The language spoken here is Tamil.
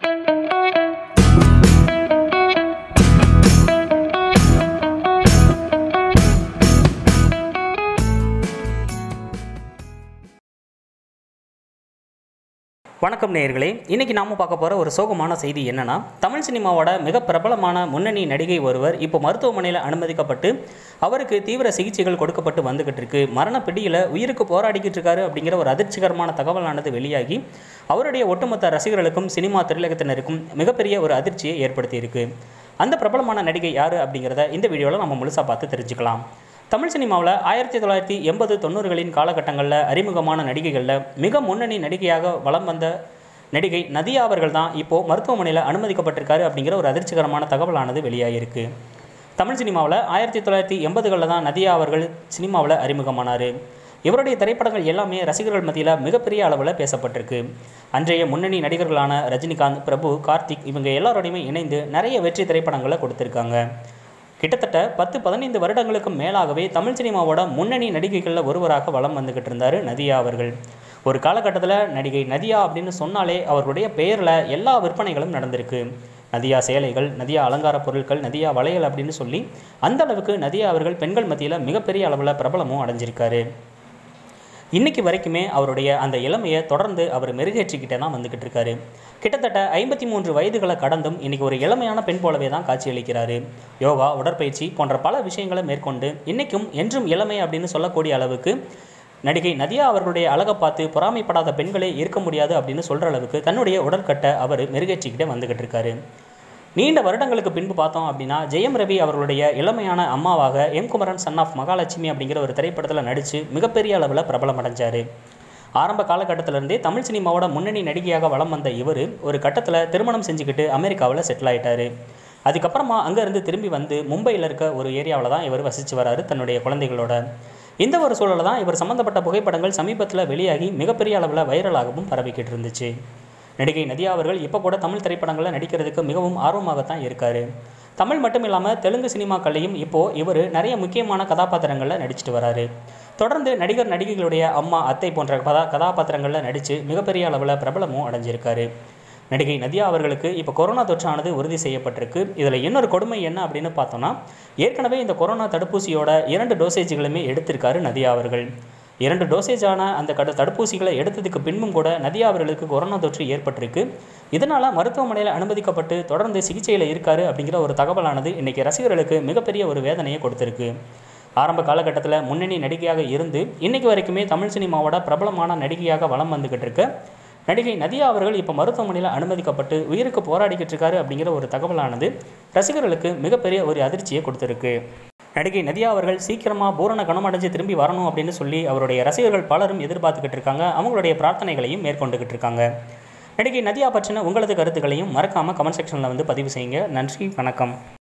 வணக்கம் நேயர்களே இன்னைக்கு நாம பார்க்க போற ஒரு சோகமான செய்தி என்னன்னா தமிழ் சினிமாவோட மிக பிரபலமான முன்னணி நடிகை ஒருவர் இப்போ மருத்துவமனையில் அனுமதிக்கப்பட்டு அவருக்கு தீவிர சிகிச்சைகள் கொடுக்கப்பட்டு வந்துகிட்டு இருக்கு மரண பிடியில் உயிருக்கு போராடிக்கிட்டு இருக்காரு அப்படிங்கிற ஒரு அதிர்ச்சிகரமான தகவலானது வெளியாகி அவருடைய ஒட்டுமொத்த ரசிகர்களுக்கும் சினிமா திரையுலகத்தினருக்கும் மிகப்பெரிய ஒரு அதிர்ச்சியை ஏற்படுத்தி இருக்கு அந்த பிரபலமான நடிகை யாரு அப்படிங்கிறத இந்த வீடியோவில் நம்ம முழுசாக பார்த்து தெரிஞ்சுக்கலாம் தமிழ் சினிமாவில் ஆயிரத்தி தொள்ளாயிரத்தி எண்பது தொண்ணூறுகளின் காலகட்டங்களில் அறிமுகமான நடிகைகளில் மிக முன்னணி நடிகையாக வலம் வந்த நடிகை நதியா அவர்கள் தான் இப்போது மருத்துவமனையில் அனுமதிக்கப்பட்டிருக்காரு அப்படிங்கிற ஒரு அதிர்ச்சிகரமான தகவலானது வெளியாகிருக்கு தமிழ் சினிமாவில் ஆயிரத்தி தொள்ளாயிரத்தி எண்பதுகளில் தான் நதியா அவர்கள் சினிமாவில் அறிமுகமானார் இவருடைய திரைப்படங்கள் எல்லாமே ரசிகர்கள் மத்தியில் மிகப்பெரிய அளவில் பேசப்பட்டிருக்கு அன்றைய முன்னணி நடிகர்களான ரஜினிகாந்த் பிரபு கார்த்திக் இவங்க எல்லாரோடையுமே இணைந்து நிறைய வெற்றி திரைப்படங்களை கொடுத்துருக்காங்க கிட்டத்தட்ட பத்து பதினைந்து வருடங்களுக்கு மேலாகவே தமிழ் சினிமாவோட முன்னணி நடிகைகளில் ஒருவராக வலம் வந்துக்கிட்டு இருந்தார் நதியா அவர்கள் ஒரு காலகட்டத்தில் நடிகை நதியா அப்படின்னு சொன்னாலே அவர்களுடைய பெயரில் எல்லா விற்பனைகளும் நடந்திருக்கு நதியா சேலைகள் நதியா அலங்கார பொருட்கள் நதியா வளையல் அப்படின்னு சொல்லி அந்த அளவுக்கு நதியா அவர்கள் பெண்கள் மத்தியில் மிகப்பெரிய அளவில் பிரபலமும் அடைஞ்சிருக்காரு இன்னைக்கு வரைக்குமே அவருடைய அந்த இளமையை தொடர்ந்து அவர் மெருகேற்றிக்கிட்டே தான் வந்துக்கிட்டு இருக்காரு கிட்டத்தட்ட ஐம்பத்தி மூன்று வயதுகளை கடந்தும் இன்னைக்கு ஒரு இளமையான பெண் போலவே தான் காட்சியளிக்கிறாரு யோகா உடற்பயிற்சி போன்ற பல விஷயங்களை மேற்கொண்டு இன்னைக்கும் என்றும் இளமை அப்படின்னு சொல்லக்கூடிய அளவுக்கு நடிகை நதியா அவர்களுடைய அழகை பார்த்து பொறாமைப்படாத பெண்களே இருக்க முடியாது அப்படின்னு சொல்கிற அளவுக்கு தன்னுடைய உடற்கட்டை அவர் மெருகேற்றிக்கிட்டே வந்துக்கிட்டு இருக்காரு நீண்ட வருடங்களுக்கு பின்பு பார்த்தோம் அப்படின்னா ஜெயம் ரவி அவர்களுடைய இளமையான அம்மாவாக M Kumaran son of Mahalakshmi அப்படிங்கிற ஒரு திரைப்படத்தில் நடித்து மிகப்பெரிய அளவில் பிரபலம் அடைஞ்சார் ஆரம்ப காலகட்டத்திலேருந்தே தமிழ் சினிமாவோட முன்னணி நடிகையாக வலம் வந்த இவர் ஒரு கட்டத்தில் திருமணம் செஞ்சுக்கிட்டு அமெரிக்காவில் செட்டில் ஆயிட்டாரு அதுக்கப்புறமா அங்கேருந்து திரும்பி வந்து மும்பையில் இருக்க ஒரு ஏரியாவில் தான் இவர் வசித்து வராரு தன்னுடைய குழந்தைகளோட இந்த ஒரு சூழலில் தான் இவர் சம்மந்தப்பட்ட புகைப்படங்கள் சமீபத்தில் வெளியாகி மிகப்பெரிய அளவில் வைரலாகவும் பரவிக்கிட்டு இருந்துச்சு நடிகை நதியா அவர்கள் இப்போ கூட தமிழ் திரைப்படங்களில் நடிக்கிறதுக்கு மிகவும் ஆர்வமாகத்தான் இருக்கார் தமிழ் மட்டும் இல்லாமல் தெலுங்கு சினிமாக்கள்லையும் இப்போது இவர் நிறைய முக்கியமான கதாபாத்திரங்களில் நடிச்சிட்டு வராரு தொடர்ந்து நடிகர் நடிகைகளுடைய அம்மா அத்தை போன்ற கதா கதாபாத்திரங்களில் நடித்து மிகப்பெரிய அளவில் பிரபலமும் அடைஞ்சிருக்காரு நடிகை நதியா அவர்களுக்கு இப்போ கொரோனா தொற்றானது உறுதி செய்யப்பட்டிருக்கு இதில் இன்னொரு கொடுமை என்ன அப்படின்னு பார்த்தோன்னா ஏற்கனவே இந்த கொரோனா தடுப்பூசியோட இரண்டு டோசேஜ்களுமே எடுத்திருக்காரு நதியா அவர்கள் இரண்டு டோசேஜான அந்த கடு தடுப்பூசிகளை எடுத்ததுக்கு பின்பும் கூட நதியா அவர்களுக்கு கொரோனா தொற்று ஏற்பட்டிருக்கு இதனால் மருத்துவமனையில் அனுமதிக்கப்பட்டு தொடர்ந்து சிகிச்சையில் இருக்காரு அப்படிங்கிற ஒரு தகவலானது இன்றைக்கி ரசிகர்களுக்கு மிகப்பெரிய ஒரு வேதனையை கொடுத்துருக்கு ஆரம்ப காலகட்டத்தில் முன்னணி நடிகையாக இருந்து இன்னைக்கு வரைக்குமே தமிழ் சினிமாவோட பிரபலமான நடிகையாக வலம் வந்துக்கிட்டு இருக்க நடிகை நதியா அவர்கள் இப்போ மருத்துவமனையில் அனுமதிக்கப்பட்டு உயிருக்கு போராடிக்கிட்டு இருக்காரு அப்படிங்கிற ஒரு தகவலானது ரசிகர்களுக்கு மிகப்பெரிய ஒரு அதிர்ச்சியை கொடுத்துருக்கு நடிகை நதியா அவர்கள் சீக்கிரமாக பூரண குணமடைஞ்சு திரும்பி வரணும் அப்படின்னு சொல்லி அவருடைய ரசிகர்கள் பலரும் எதிர்பார்த்துக்கிட்டு இருக்காங்க அவங்களுடைய பிரார்த்தனைகளையும் மேற்கொண்டுக்கிட்டு இருக்காங்க நடிகை நதியா பற்றின உங்களது கருத்துக்களையும் மறக்காமல் கமெண்ட் செக்ஷனில் வந்து பதிவு செய்யுங்க நன்றி வணக்கம்